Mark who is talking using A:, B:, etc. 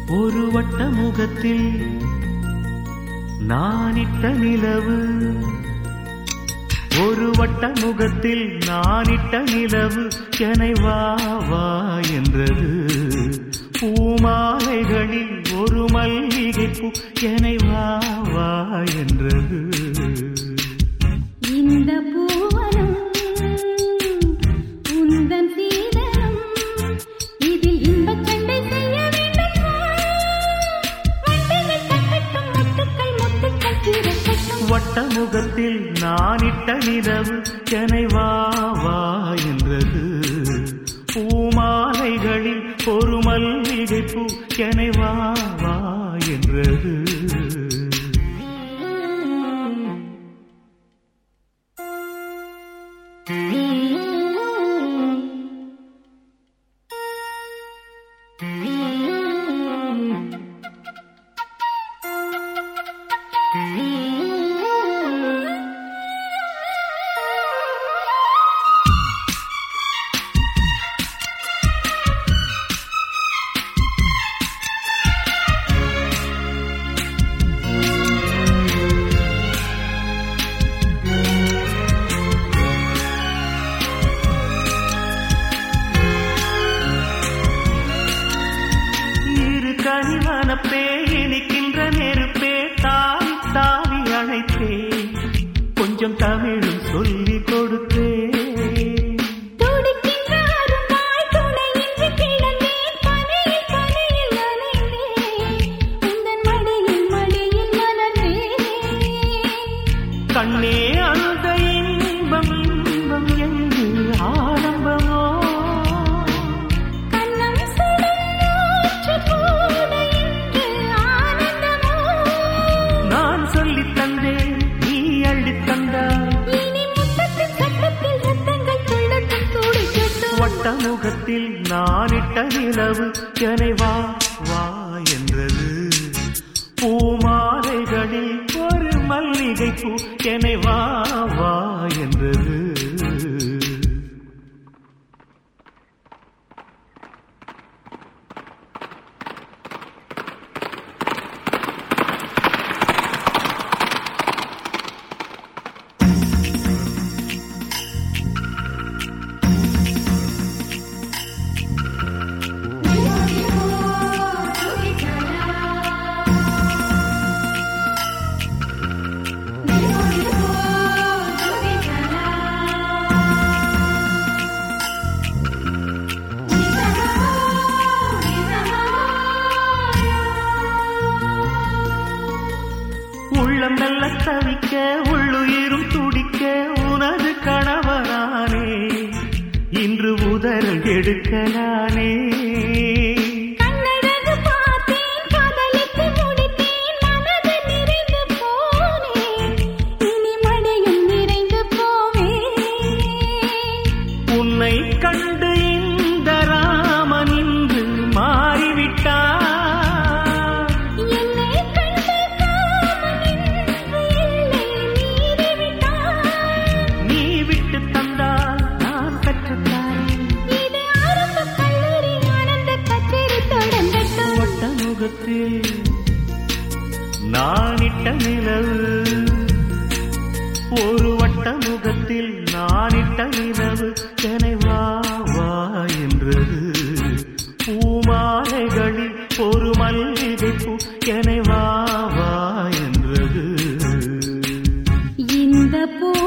A: ஒரு வட்ட முகத்தில் நானிட்ட நிலவு ஒரு வட்ட முகத்தில் நானிட்ட நிலவு எனை வா வா என்றது பூமாலைகளில் ஒரு மல்லிகை பூ எனை வா வா என்றது
B: இந்த பூவனம் உந்தன் சீதனம் இதில் இன்பச் சண்டை செய்ய வேண்டும் வா. வண்டுகள் தட்டட்டும் முத்துக்கள் முத்துக்கள் திரட்டட்டும்
A: வட்ட முகத்தில் நானிட்ட நிலவு எனை வா வா என்றது பூமாலைகளில் ஒரு மல்லிகை பூ எனை வா வா என்றது இரு கனிவனப்பே இனிக்கின்ற நெருப்பே தாவி தாவி அழைத்தே கொஞ்சம் தமிழும் சொல்லிக் கொடுத்தே
B: துடிக்கின்ற அரும்பாய் துணையின்றி கிடந்தேன் பனியில் பனியில் நனைந்தேன் உந்தன் மடியில் மடியில் மலர்ந்தேன்
A: கண்ணே அந்த இன்பம் இன்பம் என்று ஆரம்பமோ
B: கண்ணம் சுடும் நூற்று கூட இன்று ஆனந்தமோ
A: நான் சொல்லித் தந்தேன் நீ அள்ளித் தந்தாய்
B: இனி முத்தத்தின் சட்டத்தில் ரத்தங்கள் துள்ளட்டும் துடிக்கட்டும்
A: வட்ட முகத்தில் நானிட்ட நிலவு எனை வா வா என்றது பூமாலைகளில் ஒரு மல்லிகை பூ எனை வா வா என்றது உள்ளம் நல்ல தவிக்க உள்ளுயிரும் துடிக்க உனது கணவனானே இன்று உதறல் எடுக்கலானே
B: கண்ணழகு பார்த்தேன் காதலித்து முடித்தேன் மனது நிறைந்து போனேன் இனி மடியும் நிறைந்து போவேன்
A: உன்னை கண்டு இந்த ராமன் இன்று மாறிவிட்டான்
B: என்னை கண்டு காமன் இன்று எல்லை மீறிவிட்டான்
A: நீ விட்டு தந்தால் நான் கற்றுத்தாரேன்
B: இது ஆரம்ப கல்லூரி ஆனந்த கச்சேரி தொடங்கட்டும்
A: வட்ட முகத்தில் நானிட்ட நிலவு ஒரு வட்ட முகத்தில் நானிட்ட நிலவு எனை வா வா என்றது பூமாலைகளில் ஒரு மல்லிகை பூ எனை வா வா என்றது
B: இந்த பூ